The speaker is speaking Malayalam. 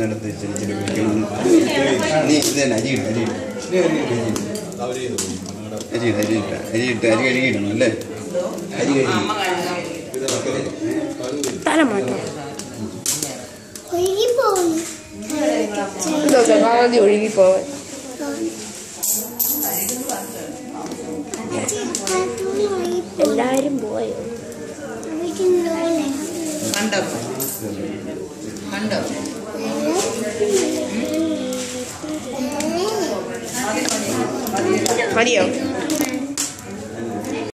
എടുത്ത് ഇച്ചിരി ഇച്ചിരി കുടിക്കണം നീ ഇത് തന്നെ അരി ഇടും അരി ഇടും അരി ഇട്ട് അരി ഇട്ട അരി ഇട്ട് അരി കഴുകിയിടണം അല്ലേ അരി കഴുകി തല മാറ്റം ഒഴുകി പോകുന്നു ഇതൊക്കെ ആദ്യം ഒഴുകി പോവാൻ എല്ലാരും പോയോ കണ്ടോ കണ്ടോ മതിയോ